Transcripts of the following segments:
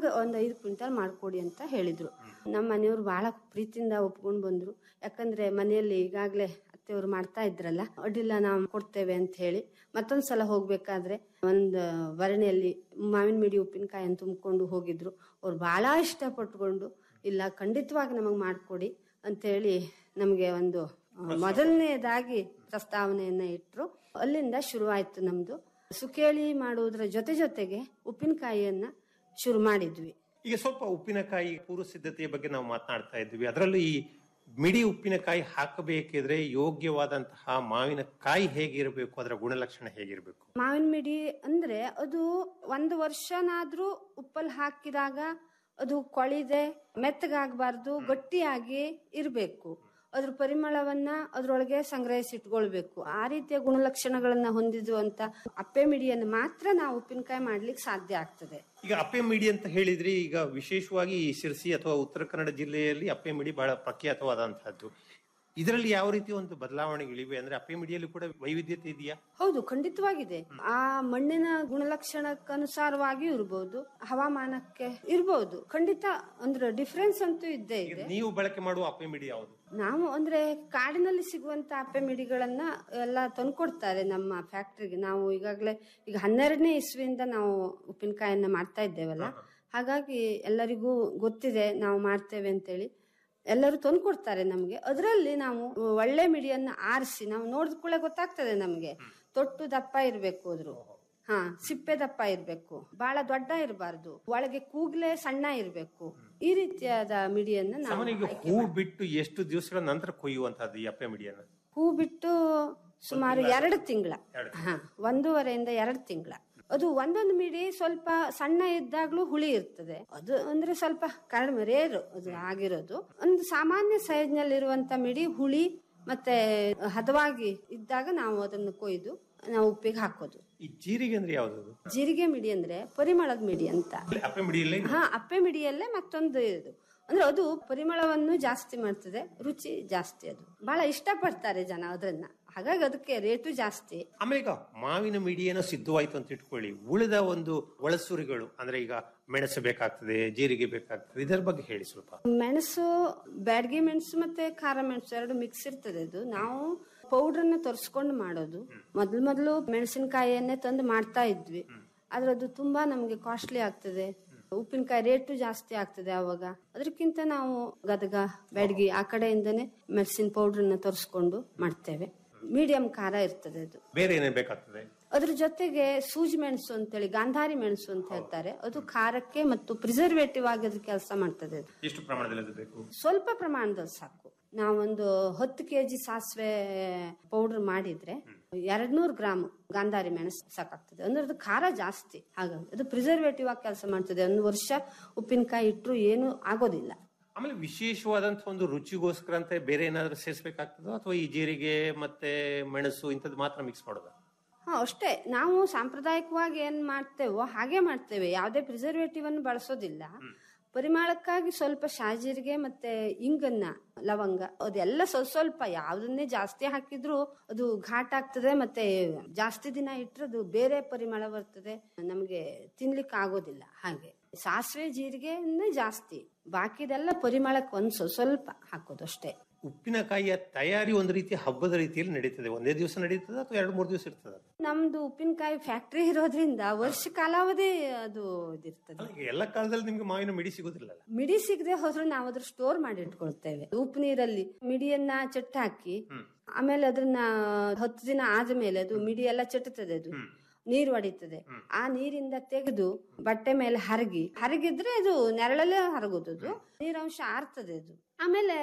ನಮ್ಗೆ ಒಂದ್ ಐದು ಕ್ವಿಂಟಲ್ ಮಾಡ್ಕೊಡಿ ಅಂತ ಹೇಳಿದ್ರು ನಮ್ಮ ಮನೆಯವ್ರು ಬಹಳ ಪ್ರೀತಿಯಿಂದ ಒಪ್ಕೊಂಡ್ ಬಂದ್ರು ಯಾಕಂದ್ರೆ ಮನೆಯಲ್ಲಿ ಈಗಾಗ್ಲೇ ಅತ್ತೆಯವರು ಮಾಡ್ತಾ ಇದ್ರಲ್ಲ ಅಡ್ಡಿಲ್ಲ ನಾವು ಕೊಡ್ತೇವೆ ಅಂತ ಹೇಳಿ ಮತ್ತೊಂದ್ ಸಲ ಹೋಗ್ಬೇಕಾದ್ರೆ ಒಂದ್ ಭರಣಿಯಲ್ಲಿ ಮಾವಿನ ಮಿಡಿ ಉಪ್ಪಿನಕಾಯಿ ತುಂಬಿಕೊಂಡು ಹೋಗಿದ್ರು ಅವ್ರು ಬಹಳ ಇಷ್ಟಪಟ್ಕೊಂಡು ಇಲ್ಲ ಖಂಡಿತವಾಗಿ ನಮಗ್ ಮಾಡ್ಕೊಡಿ ಅಂತೇಳಿ ನಮ್ಗೆ ಒಂದು ಆ, ಮೊದಲನೇದಾಗಿ ಪ್ರಸ್ತಾವನೆಯನ್ನ ಇಟ್ರು ಅಲ್ಲಿಂದ ಶುರುವಾಯ್ತು ನಮ್ದು ಸುಕೇಳಿ ಮಾಡುವುದರ ಜೊತೆ ಜೊತೆಗೆ ಉಪ್ಪಿನಕಾಯಿಯನ್ನ ಶುರು ಮಾಡಿದ್ವಿ ಈಗ ಸ್ವಲ್ಪ ಉಪ್ಪಿನಕಾಯಿ ಪೂರ್ವ ಸಿದ್ಧತೆಯ ಬಗ್ಗೆ ನಾವು ಮಾತನಾಡ್ತಾ ಇದ್ವಿ ಅದರಲ್ಲೂ ಈ ಮಿಡಿ ಉಪ್ಪಿನಕಾಯಿ ಹಾಕಬೇಕಿದ್ರೆ ಯೋಗ್ಯವಾದಂತಹ ಮಾವಿನಕಾಯಿ ಹೇಗಿರಬೇಕು ಅದರ ಗುಣಲಕ್ಷಣ ಹೇಗಿರಬೇಕು ಮಾವಿನ ಮಿಡಿ ಅಂದ್ರೆ ಅದು ಒಂದು ವರ್ಷನಾದ್ರೂ ಉಪ್ಪಲ್ಲಿ ಹಾಕಿದಾಗ ಅದು ಕೊಳಿದೆ ಮೆತ್ತಗಾಗಬಾರ್ದು ಗಟ್ಟಿಯಾಗಿ ಇರಬೇಕು ಅದ್ರ ಪರಿಮಳವನ್ನ ಅದ್ರೊಳಗೆ ಸಂಗ್ರಹಿಸಿಟ್ಕೊಳ್ಬೇಕು ಆ ರೀತಿಯ ಗುಣಲಕ್ಷಣಗಳನ್ನ ಹೊಂದಿರುವಂತ ಅಪ್ಪೆ ಮಿಡಿಯನ್ನು ಮಾತ್ರ ನಾವು ಉಪ್ಪಿನಕಾಯಿ ಮಾಡ್ಲಿಕ್ಕೆ ಸಾಧ್ಯ ಆಗ್ತದೆ ಈಗ ಅಪ್ಪೆ ಮಿಡಿ ಅಂತ ಹೇಳಿದ್ರಿ ಈಗ ವಿಶೇಷವಾಗಿ ಈ ಶಿರ್ಸಿ ಅಥವಾ ಉತ್ತರ ಕನ್ನಡ ಜಿಲ್ಲೆಯಲ್ಲಿ ಅಪ್ಪೆ ಮಿಡಿ ಬಹಳ ಪ್ರಖ್ಯಾತವಾದಂತಹದ್ದು ಇದರಲ್ಲಿ ಯಾವ ರೀತಿ ಒಂದು ಬದಲಾವಣೆಗಳಿವೆ ಅಂದ್ರೆ ಅಪ್ಪೆ ಮಿಡಿಯಲ್ಲಿ ಕೂಡ ವೈವಿಧ್ಯತೆ ಇದೆಯಾ ಹೌದು ಖಂಡಿತವಾಗಿದೆ ಆ ಮಣ್ಣಿನ ಗುಣಲಕ್ಷಣಕ್ಕನುಸಾರವಾಗಿ ಇರ್ಬೋದು ಹವಾಮಾನಕ್ಕೆ ಇರ್ಬೋದು ಖಂಡಿತ ಅಂದ್ರೆ ಡಿಫ್ರೆನ್ಸ್ ಅಂತೂ ಇದ್ದೇ ಇದೆ ನೀವು ಬಳಕೆ ಮಾಡುವ ಅಪ್ಪೆ ಮಿಡಿ ಯಾವುದು ನಾವು ಅಂದ್ರೆ ಕಾಡಿನಲ್ಲಿ ಸಿಗುವಂತ ಅಪ್ಪೆ ಮಿಡಿಗಳನ್ನ ಎಲ್ಲ ತಂದ್ಕೊಡ್ತಾರೆ ನಮ್ಮ ಫ್ಯಾಕ್ಟ್ರಿಗೆ ನಾವು ಈಗಾಗಲೇ ಈಗ ಹನ್ನೆರಡನೇ ಇಸ್ವಿಯಿಂದ ನಾವು ಉಪ್ಪಿನಕಾಯನ್ನ ಮಾಡ್ತಾ ಇದ್ದೇವಲ್ಲ ಹಾಗಾಗಿ ಎಲ್ಲರಿಗೂ ಗೊತ್ತಿದೆ ನಾವು ಮಾಡ್ತೇವೆ ಅಂತೇಳಿ ಎಲ್ಲರೂ ತಂದ್ಕೊಡ್ತಾರೆ ನಮಗೆ ಅದರಲ್ಲಿ ನಾವು ಒಳ್ಳೆ ಮಿಡಿಯನ್ನ ಆರಿಸಿ ನಾವು ನೋಡಿದ ಕೂಡಲೇ ಗೊತ್ತಾಗ್ತದೆ ನಮಗೆ ತೊಟ್ಟು ದಪ್ಪ ಇರ್ಬೇಕು ಅದ್ರು ಹಾ ಸಿಪ್ಪೆ ದಪ್ಪ ಇರ್ಬೇಕು ಬಹಳ ದೊಡ್ಡ ಇರಬಾರ್ದು ಒಳಗೆ ಕೂಗ್ಲೆ ಸಣ್ಣ ಇರ್ಬೇಕು ಈ ರೀತಿಯಾದ ಮಿಡಿಯನ್ನ ನಾವು ಸಾಮಾನ್ಯ ಹೂ ಬಿಟ್ಟು ಎಷ್ಟು ದಿವಸಗಳ ನಂತರ ಕೊಯ್ಯುವಂತಹದ್ದು ಈ ಅಪ್ಪೆ ಮಿಡಿಯನ್ನ ಹೂ ಬಿಟ್ಟು ಸುಮಾರು ಎರಡು ತಿಂಗಳ ಹಾ ಒಂದೂವರೆಯಿಂದ ಎರಡು ತಿಂಗಳ ಅದು ಒಂದೊಂದು ಮಿಡಿ ಸ್ವಲ್ಪ ಸಣ್ಣ ಇದ್ದಾಗ್ಲೂ ಹುಳಿ ಇರ್ತದೆ ಅದು ಅಂದ್ರೆ ಸ್ವಲ್ಪ ಕಡಿಮೆ ರೇರು ಅದು ಆಗಿರೋದು ಒಂದು ಸಾಮಾನ್ಯ ಸೈಜ್ ನಲ್ಲಿರುವಂತ ಮಿಡಿ ಹುಳಿ ಮತ್ತೆ ಹದವಾಗಿ ಇದ್ದಾಗ ನಾವು ಅದನ್ನು ಕೊಯ್ದು ನಾವು ಉಪ್ಪಿಗೆ ಹಾಕೋದು ಈ ಜೀರಿಗೆ ಅಂದ್ರೆ ಯಾವ್ದು ಜೀರಿಗೆ ಮಿಡಿ ಅಂದ್ರೆ ಪರಿಮಳದ ಮಿಡಿ ಅಂತ ಅಪ್ಪೆ ಮಿಡಿಯಲ್ಲೇ ಹಾ ಅಪ್ಪೆ ಮಿಡಿಯಲ್ಲೇ ಮತ್ತೊಂದು ಇದು ಅಂದ್ರೆ ಅದು ಪರಿಮಳವನ್ನು ಜಾಸ್ತಿ ಮಾಡ್ತದೆ ರುಚಿ ಜಾಸ್ತಿ ಅದು ಬಹಳ ಇಷ್ಟಪಡ್ತಾರೆ ಜನ ಅದನ್ನ ಹಾಗಾಗಿ ಅದಕ್ಕೆ ರೇಟು ಜಾಸ್ತಿ ಆಮೇಲೆ ಈಗ ಮಾವಿನ ಮಿಡಿಯನ್ನು ಸಿದ್ಧವಾಯ್ತು ಅಂತ ಇಟ್ಕೊಳ್ಳಿ ಉಳಿದ ಒಂದು ಒಳಸುರಿಗಳು ಅಂದ್ರೆ ಈಗ ಮೆಣಸು ಬೇಕಾಗ್ತದೆ ಜೀರಿಗೆ ಬೇಕಾಗ್ತದೆ ಇದರ ಬಗ್ಗೆ ಹೇಳಿ ಸ್ವಲ್ಪ ಮೆಣಸು ಬ್ಯಾಡ್ಗೆ ಮೆಣಸು ಮತ್ತೆ ಖಾರ ಮೆಣಸು ಎರಡು ಮಿಕ್ಸ್ ಇರ್ತದೆ ಅದು ನಾವು ಪೌಡ್ರನ್ನ ತರಿಸ್ಕೊಂಡು ಮಾಡೋದು ಮೊದ್ಲು ಮೊದಲು ಮೆಣಸಿನಕಾಯಿಯನ್ನೇ ತಂದು ಮಾಡ್ತಾ ಇದ್ವಿ ಆದ್ರೆ ಅದು ತುಂಬಾ ನಮ್ಗೆ ಕಾಸ್ಟ್ಲಿ ಆಗ್ತದೆ ಉಪ್ಪಿನಕಾಯಿ ರೇಟು ಜಾಸ್ತಿ ಆಗ್ತದೆ ಅವಾಗ ಅದಕ್ಕಿಂತ ನಾವು ಗದಗ ಬ್ಯಾಡ್ಗಿ ಆ ಕಡೆಯಿಂದನೇ ಮೆಣಸಿನ ಪೌಡ್ರನ್ನ ತರಿಸ್ಕೊಂಡು ಮಾಡ್ತೇವೆ ಮೀಡಿಯಂ ಖಾರ ಇರ್ತದೆ ಅದು ಬೇರೆ ಏನೇನ್ ಬೇಕಾಗ್ತದೆ ಅದ್ರ ಜೊತೆಗೆ ಸೂಜಿ ಮೆಣಸು ಅಂತೇಳಿ ಗಾಂಧಾರಿ ಮೆಣಸು ಅಂತ ಹೇಳ್ತಾರೆ ಅದು ಖಾರಕ್ಕೆ ಮತ್ತು ಪ್ರಿಸರ್ವೇಟಿವ್ ಆಗಿ ಅದು ಕೆಲಸ ಮಾಡ್ತದೆ ಅದು ಎಷ್ಟು ಪ್ರಮಾಣದಲ್ಲಿ ಅದು ಬೇಕು ಸ್ವಲ್ಪ ಪ್ರಮಾಣದಲ್ಲಿ ಸಾಕು ನಾವೊಂದು ಹತ್ತು ಕೆಜಿ ಸಾಸಿವೆ ಪೌಡರ್ ಮಾಡಿದ್ರೆ ಎರಡ್ನೂರು ಗ್ರಾಮ್ ಗಾಂಧಾರಿ ಮೆಣಸು ಸಾಕಾಗ್ತದೆ ಅಂದ್ರೆ ಅದು ಖಾರ ಜಾಸ್ತಿ ಹಾಗಾಗಿ ಅದು ಪ್ರಿಸರ್ವೇಟಿವ್ ಆಗಿ ಕೆಲಸ ಮಾಡ್ತದೆ ಒಂದು ವರ್ಷ ಉಪ್ಪಿನಕಾಯಿ ಇಟ್ಟರು ಏನು ಆಗೋದಿಲ್ಲ ಆಮೇಲೆ ವಿಶೇಷವಾದಂತಹ ಒಂದು ರುಚಿಗೋಸ್ಕರ ಅಂತ ಬೇರೆ ಏನಾದ್ರೂ ಸೇರಿಸಬೇಕಾಗ್ತದೋ ಅಥವಾ ಈ ಜೀರಿಗೆ ಮತ್ತೆ ಮೆಣಸು ಇಂಥದ್ದು ಮಾತ್ರ ಮಿಕ್ಸ್ ಮಾಡೋದ ಹಾ ಅಷ್ಟೇ ನಾವು ಸಾಂಪ್ರದಾಯಿಕವಾಗಿ ಏನ್ ಮಾಡ್ತೇವೋ ಹಾಗೆ ಮಾಡ್ತೇವೆ ಯಾವುದೇ ಪ್ರಿಸರ್ವೇಟಿವ್ ಅನ್ನು ಬಳಸೋದಿಲ್ಲ ಪರಿಮಳಕ್ಕಾಗಿ ಸ್ವಲ್ಪ ಶಾಜೀರಿಗೆ ಮತ್ತೆ ಇಂಗನ್ನ ಲವಂಗ ಅದೆಲ್ಲ ಸ್ವಲ್ಪ ಸ್ವಲ್ಪ ಯಾವ್ದನ್ನೇ ಜಾಸ್ತಿ ಹಾಕಿದ್ರು ಅದು ಘಾಟ್ ಆಗ್ತದೆ ಮತ್ತೆ ಜಾಸ್ತಿ ದಿನ ಇಟ್ಟರೆ ಅದು ಬೇರೆ ಪರಿಮಳ ಬರ್ತದೆ ನಮಗೆ ತಿನ್ಲಿಕ್ಕೆ ಆಗೋದಿಲ್ಲ ಹಾಗೆ ಸಾಸಿವೆ ಜೀರಿಗೆನೇ ಜಾಸ್ತಿ ಬಾಕಿದೆಲ್ಲ ಪರಿಮಳಕ್ಕೆ ಒಂದ್ ಸ್ವ- ಸ್ವಲ್ಪ ಹಾಕೋದು ಅಷ್ಟೇ ಉಪ್ಪಿನಕಾಯಿಯ ತಯಾರಿ ಒಂದು ರೀತಿ ಹಬ್ಬದ ರೀತಿಯಲ್ಲಿ ನಡೀತದೆ ಒಂದೇ ದಿವಸ ನಡೀತದೆ ಅಥವಾ ಎರಡು ಮೂರು ದಿವಸ ಇರ್ತದೆ ನಮ್ದು ಉಪ್ಪಿನಕಾಯಿ ಫ್ಯಾಕ್ಟ್ರಿ ಇರೋದ್ರಿಂದ ವರ್ಷ ಕಾಲಾವಧಿ ಅದು ಇದಿರ್ತದೆ ಈಗ ಎಲ್ಲ ಕಾಲದಲ್ಲಿ ನಿಮ್ಗೆ ಮಾವಿನ ಮಿಡಿ ಸಿಗೋದಿಲ್ಲ ಮಿಡಿ ಸಿಗದೆ ಹೋದ್ರು ನಾವು ಅದ್ರ ಸ್ಟೋರ್ ಮಾಡಿ ಇಟ್ಕೊಳ್ತೇವೆ ಉಪ್ಪು ನೀರಲ್ಲಿ ಮಿಡಿಯನ್ನ ಚಟ್ಟ ಹಾಕಿ ಆಮೇಲೆ ಅದನ್ನ ಹತ್ತು ದಿನ ಆದ್ಮೇಲೆ ಅದು ಮಿಡಿ ಎಲ್ಲ ಚಟ್ಟುತ್ತದೆ ಅದು ನೀರು ಹೊಡಿತದೆ ಆ ನೀರಿಂದ ತೆಗೆದು ಬಟ್ಟೆ ಮೇಲೆ ಹರಗಿ ಹರಗಿದ್ರೆ ಅದು ನೆರಳಲ್ಲೇ ಹರಗೋದು ಅದು ನೀರಂಶ ಆರ್ತದೆ ಅದು ಆಮೇಲೆ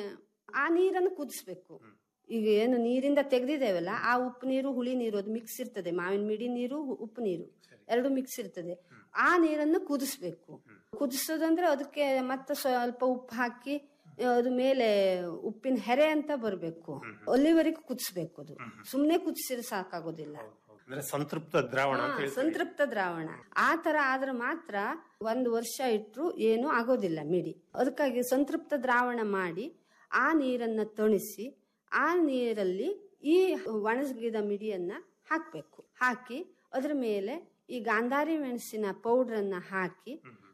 ಆ ನೀರನ್ನು ಕುದಿಸ್ಬೇಕು ಈಗ ಏನು ನೀರಿಂದ ತೆಗ್ದಿದ್ದೇವಲ್ಲ ಆ ಉಪ್ಪು ನೀರು ಹುಳಿ ನೀರು ಅದು ಮಿಕ್ಸ್ ಇರ್ತದೆ ಮಾವಿನ ಮಿಡಿ ನೀರು ಹು- ಉಪ್ಪು ನೀರು ಎರಡು ಮಿಕ್ಸ್ ಇರ್ತದೆ ಆ ನೀರನ್ನು ಕುದಿಸ್ಬೇಕು ಕುದಿಸೋದಂದ್ರೆ ಅದಕ್ಕೆ ಮತ್ತೆ ಸ್ವಲ್ಪ ಉಪ್ಪು ಹಾಕಿ ಅದು ಮೇಲೆ ಉಪ್ಪಿನ ಹೆರೆ ಅಂತ ಬರಬೇಕು ಅಲ್ಲಿವರೆಗೂ ಕುದಿಸ್ಬೇಕು ಅದು ಸುಮ್ನೆ ಕುದಿಸಿದ್ರೆ ಸಾಕಾಗೋದಿಲ್ಲ ಅಂದ್ರೆ ಸಂತೃಪ್ತ ದ್ರಾವಣ ಅಂತ ಹಾ, ಹೇಳ್ತಾರೆ ಸಂತೃಪ್ತ ದ್ರಾವಣ ಆ ತರ ಆದ್ರೆ ಮಾತ್ರ ಒಂದು ವರ್ಷ ಇಟ್ರು ಏನು ಆಗೋದಿಲ್ಲ ಮಿಡಿ ಅದಕ್ಕಾಗಿ ಸಂತೃಪ್ತ ದ್ರಾವಣ ಮಾಡಿ ಆ ನೀರನ್ನ ತಣಿಸಿ ಆ ನೀರಲ್ಲಿ ಈ ಒಣಗಿದ ಮಿಡಿಯನ್ನ ಹಾಕ್ಬೇಕು ಹಾಕಿ ಅದ್ರ ಮೇಲೆ ಈ ಗಾಂಧಾರಿ ಮೆಣಸಿನ ಪೌಡ್ರನ್ನ ಹಾಕಿ